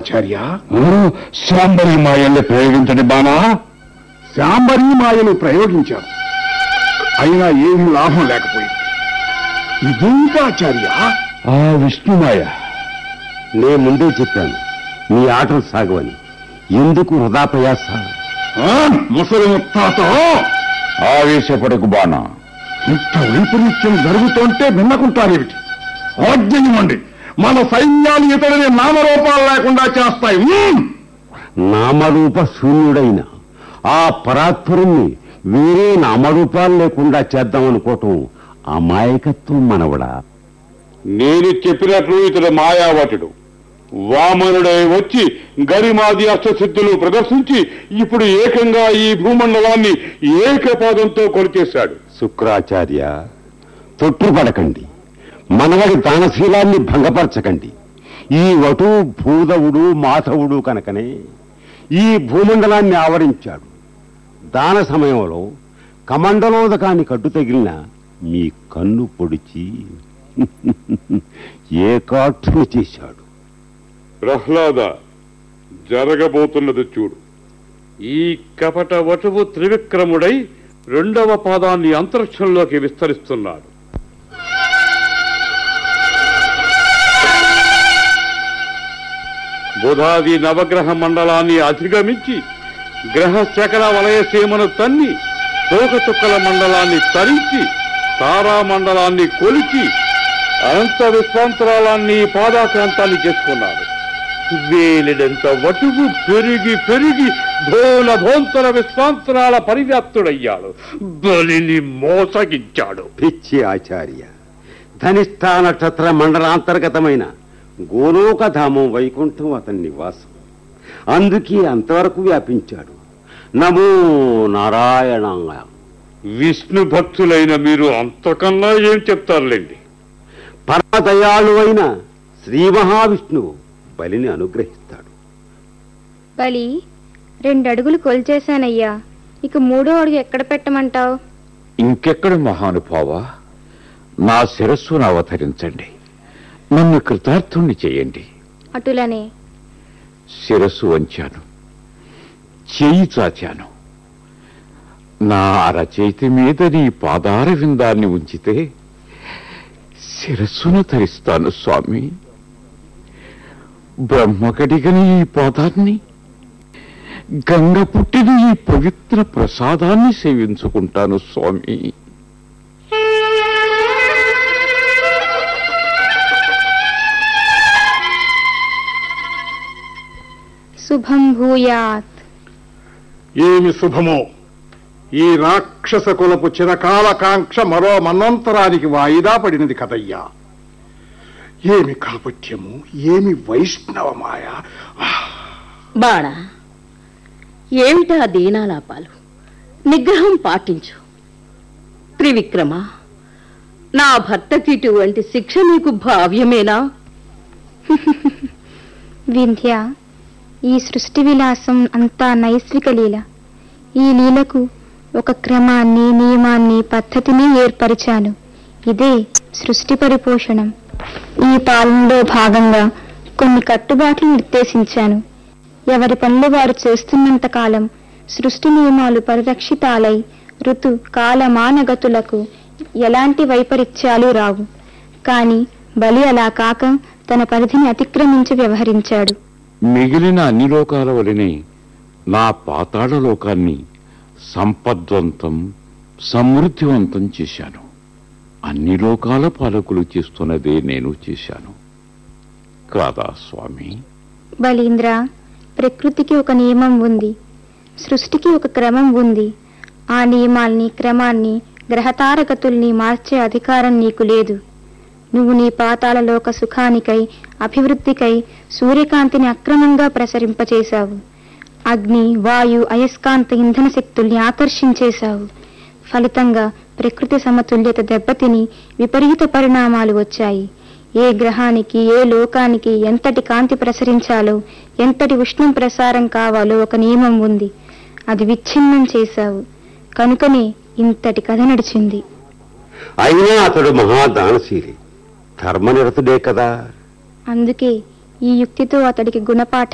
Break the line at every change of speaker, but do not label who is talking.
ఆచార్య
సాంబరి మాయల్ని ప్రయోగించండి బానా
శాంబరీ మాయలు ప్రయోగించారు అయినా ఏమీ లాభం లేకపోయింది ఇదేంటి ఆచార్య
ఆ విష్ణుమాయ
నే ముందే చెప్పాను నీ ఆటలు సాగవని ఎందుకు వృధా ప్రయాస
ఆ, ముసలి ముత్తాత
ఆవేశపడకు బానా
ఇంత వైపరీత్యం జరుగుతుంటే విన్నకుంటారేమిటి ఆజ్ఞనివ్వండి మన సైన్యాలు ఇతడిని నామరూపాలు లేకుండా చేస్తాయి ఉమ్!
నామరూప శూన్యుడైన ఆ పరాత్పరుణ్ణి వేరే నామరూపాలు లేకుండా చేద్దామనుకోవటం అమాయకత్వం మనవడా
నేను చెప్పినట్లు ఇతడు మాయావటుడు వామనుడై వచ్చి గరిమాది అష్టసిద్ధులు ప్రదర్శించి ఇప్పుడు ఏకంగా ఈ భూమండలాన్ని ఏకపాదంతో కొలిచేశాడు
శుక్రాచార్య తొట్టుపడకండి మనవడి దానశీలాన్ని భంగపరచకండి ఈ వటు భూదవుడు మాధవుడు కనుకనే ఈ భూమండలాన్ని ఆవరించాడు దాన సమయంలో కమండలోదకాన్ని కట్టు తగిలిన మీ కన్ను పొడిచి ఏకాక్షుని చేశాడు
ప్రహ్లాద జరగబోతున్నది చూడు ఈ కపట వటువు త్రివిక్రముడై రెండవ పాదాన్ని అంతరిక్షంలోకి విస్తరిస్తున్నాడు బుధాది నవగ్రహ మండలాన్ని అధిగమించి గ్రహ శకల వలయ సీమను తన్ని తోకచుక్కల మండలాన్ని తరించి తారా మండలాన్ని కొలిచి అనంత విశ్వాంతరాలాన్ని పాదాక్రాంతాన్ని చేసుకున్నారు వేలిడంత వటువు పెరిగి పెరిగి ధోల భోంతర విశ్వాంతరాల పరివ్యాప్తుడయ్యాడు బలిని మోసగించాడు
పిచ్చి ఆచార్య ధనిష్ఠా నక్షత్ర మండలాంతర్గతమైన గోలోకధామం వైకుంఠం అతని నివాసం అందుకే అంతవరకు వ్యాపించాడు నమో నారాయణాయ
విష్ణు భక్తులైన మీరు అంతకన్నా ఏం చెప్తారులేండి
పరమదయాళు అయిన శ్రీ మహావిష్ణువు బలిని అనుగ్రహిస్తాడు
బలి రెండు అడుగులు కొలిచేశానయ్యా ఇక మూడో అడుగు ఎక్కడ పెట్టమంటావు
ఇంకెక్కడ మహానుభావ నా శిరస్సును అవతరించండి నన్ను కృతార్థుణ్ణి చేయండి
అటులనే
శిరస్సు వంచాను చేయి చాచాను నా అరచేతి మీద నీ పాదార విందాన్ని ఉంచితే శిరస్సును ధరిస్తాను స్వామి బ్రహ్మ కడిగని ఈ పాదాన్ని గంగ పుట్టిన ఈ పవిత్ర ప్రసాదాన్ని సేవించుకుంటాను స్వామి
శుభం భూయాత్
ఏమి శుభమో ఈ రాక్షస కులపు చిరకాల కాంక్ష మరో మన్వంతరానికి వాయిదా పడినది కదయ్యా ఏమి కాపట్యము ఏమి వైష్ణవ మాయ
బాణ ఏమిటా దీనాలాపాలు నిగ్రహం పాటించు త్రివిక్రమ నా భర్తకి ఇటువంటి శిక్ష నీకు భావ్యమేనా
వింధ్య ఈ సృష్టి విలాసం అంతా నైస్విక లీల ఈ లీలకు ఒక క్రమాన్ని నియమాన్ని పద్ధతిని ఏర్పరిచాను ఇదే సృష్టి పరిపోషణం ఈ పాలనలో భాగంగా కొన్ని కట్టుబాట్లు నిర్దేశించాను ఎవరి పనులు వారు చేస్తున్నంత కాలం సృష్టి నియమాలు పరిరక్షితాలై ఋతు కాలమానగతులకు ఎలాంటి వైపరీత్యాలు రావు కాని బలి అలా కాక తన పరిధిని అతిక్రమించి వ్యవహరించాడు
మిగిలిన అన్ని లోకాల వలనే నా పాతాళ లోకాన్ని సంపద్వంతం సమృద్ధివంతం చేశాను అన్ని లోకాల పాలకులు చేస్తున్నదే నేను చేశాను కాదా స్వామి
బలీంద్ర ప్రకృతికి ఒక నియమం ఉంది సృష్టికి ఒక క్రమం ఉంది ఆ నియమాల్ని క్రమాన్ని గ్రహతారగతుల్ని మార్చే అధికారం నీకు లేదు నువ్వు నీ పాతాల లోక సుఖానికై అభివృద్ధికై సూర్యకాంతిని అక్రమంగా ప్రసరింపచేశావు అగ్ని వాయు అయస్కాంత ఇంధన శక్తుల్ని ఆకర్షించేశావు ఫలితంగా ప్రకృతి సమతుల్యత దెబ్బతిని విపరీత పరిణామాలు వచ్చాయి ఏ గ్రహానికి ఏ లోకానికి ఎంతటి కాంతి ప్రసరించాలో ఎంతటి ఉష్ణం ప్రసారం కావాలో ఒక నియమం ఉంది అది విచ్ఛిన్నం చేశావు కనుకనే ఇంతటి కథ నడిచింది
అయినా అతడు మహాదానశీలి ధర్మనిరతుడే కదా
అందుకే ఈ యుక్తితో అతడికి గుణపాఠం